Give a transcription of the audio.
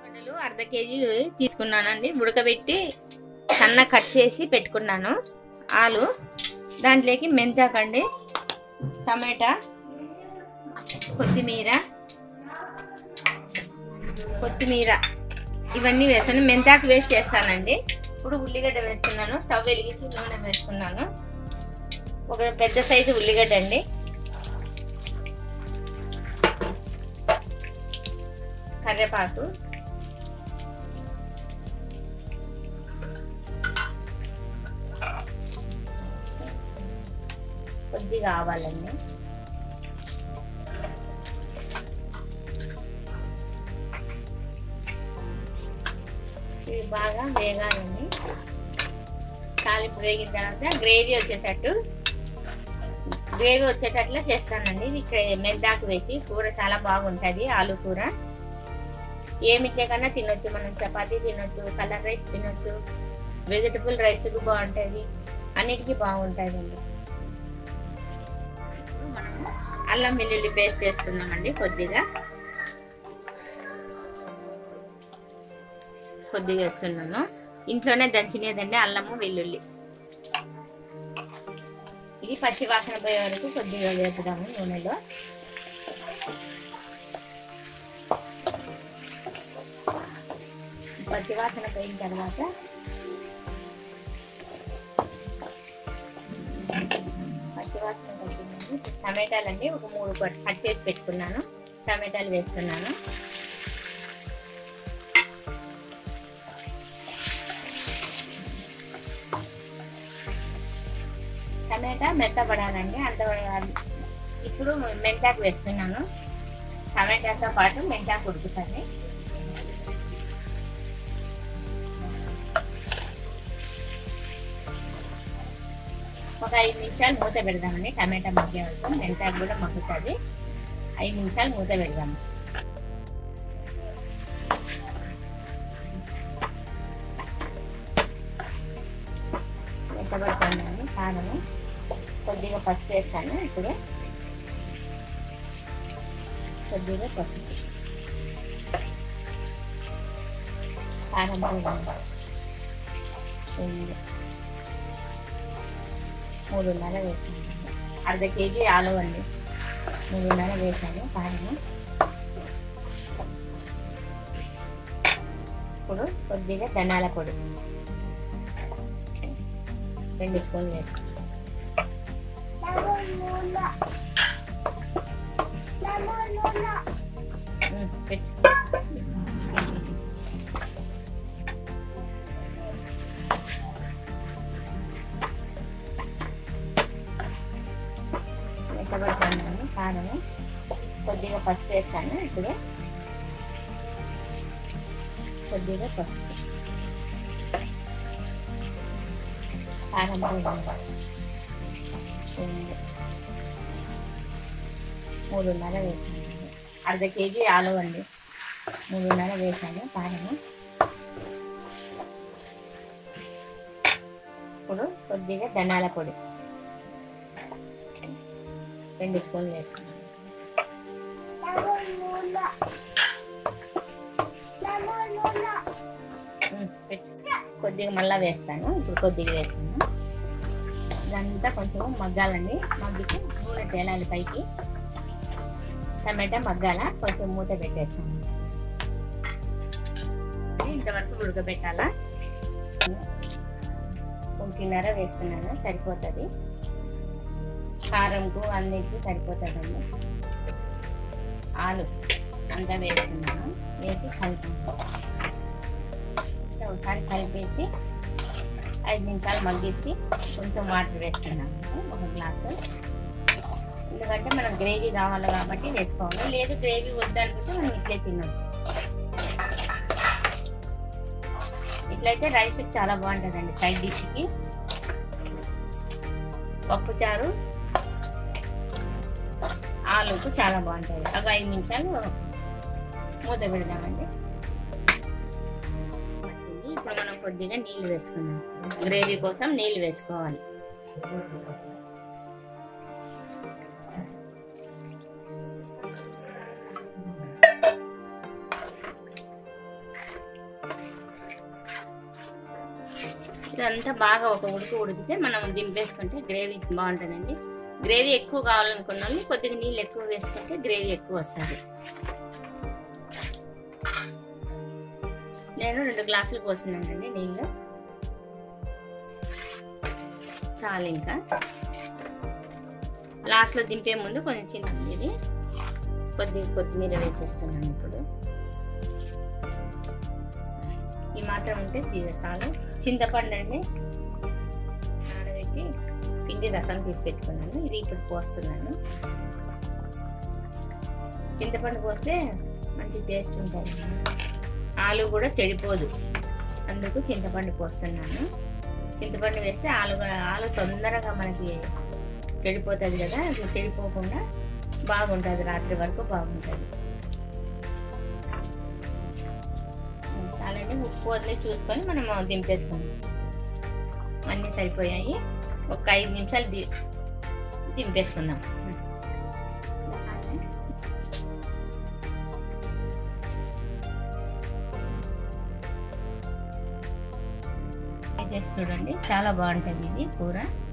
ఉల్లిగడ్డలు అర్ధ కేజీ తీసుకున్నానండి ఉడకబెట్టి సన్న కట్ చేసి పెట్టుకున్నాను ఆలు దాంట్లోకి మెంతాకండి టమాటా కొత్తిమీర కొత్తిమీర ఇవన్నీ వేసాను మెంతాకు వేస్ట్ చేస్తానండి ఇప్పుడు ఉల్లిగడ్డ వేస్తున్నాను స్టవ్ వెలిగించి నూనె వేస్తున్నాను ఒక పెద్ద సైజు ఉల్లిగడ్డ అండి కరివేపాకు కొద్దిగా ఆవాలండి ఇవి బాగా వేగాలండి తాలింపు వేగిన తర్వాత గ్రేవీ వచ్చేటట్టు గ్రేవీ వచ్చేటట్లా చేస్తానండి ఇది క్రే- మెంతాకు వేసి కూర చాలా బాగుంటుంది ఆలు కూర ఏమిట్లే కన్నా తినొచ్చు మనం చపాతీ తినొచ్చు కలర్ రైస్ తినొచ్చు వెజిటబుల్ రైస్కి బాగుంటుంది అన్నిటికీ బాగుంటుందండి ఇప్పుడు మనము అల్లం వెల్లుల్లి పేస్ట్ వేస్తున్నామండి కొద్దిగా కొద్దిగా వేస్తున్నాను ఇంట్లోనే దంచినదండి అల్లము వెల్లుల్లి ఇది పచ్చి వాసన పోయే వరకు కొద్దిగా వేపుదాము నూనెలో పచ్చి వాసన పోయిన తర్వాత పచ్చి వాసన పోయిందండి టమాటాలండి ఒక మూడు కట్ కట్ చేసి పెట్టుకున్నాను టమాటాలు వేస్తున్నాను టమాటా మెత్తపడాలండి అంత ఇప్పుడు మెంతాకు వేస్తున్నాను టమాటాతో పాటు మెంతాకు ఉడుకుతుంది ఒక ఐదు నిమిషాలు మూత పెడదామండి టమాటా మగ్గే వరకు మెంతాకు కూడా మగ్గుతుంది ఐదు నిమిషాలు మూత పెడదాము మెత్తబడుతుందండి కారము కొద్దిగా పసుపు వేస్తాను ఇప్పుడు కొద్దిగా పసుపు కారం కూడా ఉంది. మూడున్నర వేసాను అర్ధ కేజీ ఆలు అండి మూడున్నర వేసాను కారము ఇప్పుడు కొద్దిగా ధనాల పొడి రెండు స్పూన్లు వేస్తాను ఉమ్, పెట్టు. మెత్తబడుతుందండి కారము కొద్దిగా పసుపు వేస్తాను ఇప్పుడు కొద్దిగా పసుపు కారం కూడా ఉంది. మూడున్నర వేసాను అర్ధ కేజీ ఆలు అండి మూడున్నర వేసాను కారము ఇప్పుడు కొద్దిగా ధనాల పొడి రెండు స్పూన్లు వేస్తాను ఉమ్, పెట్టు. కొద్దిగా మళ్ళా వేస్తాను ఇప్పుడు కొద్దిగా వేస్తాను ఇదంతా కొంచెం మగ్గాలండి మగ్గితే నూనె తేలాలి పైకి టమాటా మగ్గాల కొంచెం మూత పెట్టేస్తాను ఇంతవరకు ఉడకబెట్టాలా ఒకటిన్నర వేస్తున్నాను సరిపోతుంది కారంకు అన్నిటికీ సరిపోతుందండి ఆలు అంతా వేస్తున్నాను వేసి కలిపి ఒకసారి కలిపేసి ఐదు నిమిషాలు మగ్గిసి కొంచెం వాటర్ వేస్తున్నాను ఒక గ్లాసు ఎందుకంటే మనం గ్రేవీ కావాలి కాబట్టి వేసుకోవాలి లేదు గ్రేవీ వద్దనుకుంటే మనం ఇట్లే తినొచ్చు ఇట్లయితే రైస్ చాలా బాగుంటుందండి సైడ్ డిష్కి పప్పు చారు ఆలుకు చాలా బాగుంటుంది ఒక ఐదు నిమిషాలు మూత పెడదామండి ఇప్పుడు మనం కొద్దిగా నీళ్ళు వేసుకుందాం గ్రేవీ కోసం నీళ్ళు వేసుకోవాలి ఇదంతా బాగా ఒక ఉడుకు ఉడికితే మనం దింపేసుకుంటే గ్రేవీ బాగుంటుందండి గ్రేవీ ఎక్కువ కావాలనుకున్న వాళ్ళు కొద్దిగా నీళ్ళు ఎక్కువ వేసుకుంటే గ్రేవీ ఎక్కువ వస్తుంది నేను రెండు గ్లాసులు పోస్తున్నానండి నీళ్ళు చాలు ఇంకా లాస్ట్లో దింపే ముందు కొంచెం చిన్న ఇది కొద్ది కొత్తిమీర వేసేస్తున్నాను ఇప్పుడు ఈ మాత్రం ఉంటే తీ- చాలు చింతపండు అండి నానబెట్టి పిండి రసం తీసి పెట్టుకున్నాను ఇది ఇప్పుడు పోస్తున్నాను చింతపండు పోస్తే మంచి టేస్ట్ ఉంటుంది ఆలు కూడా చెడిపోదు అందుకు చింతపండు పోస్తున్నాను చింతపండు వేస్తే ఆలు ఆలు తొందరగా మనకి చెడిపోతుంది కదా అది చెడిపోకుండా బాగుంటుంది రాత్రి వరకు బాగుంటుంది చాలండి ఉప్పు వదిలి చూసుకొని మనం దింపేసుకుందాం అన్నీ సరిపోయాయి ఒక ఐదు నిమిషాలు ది దింపేసుకుందాం చాలండి. ట్రై చేసి చూడండి చాలా బాగుంటుంది ఇది కూర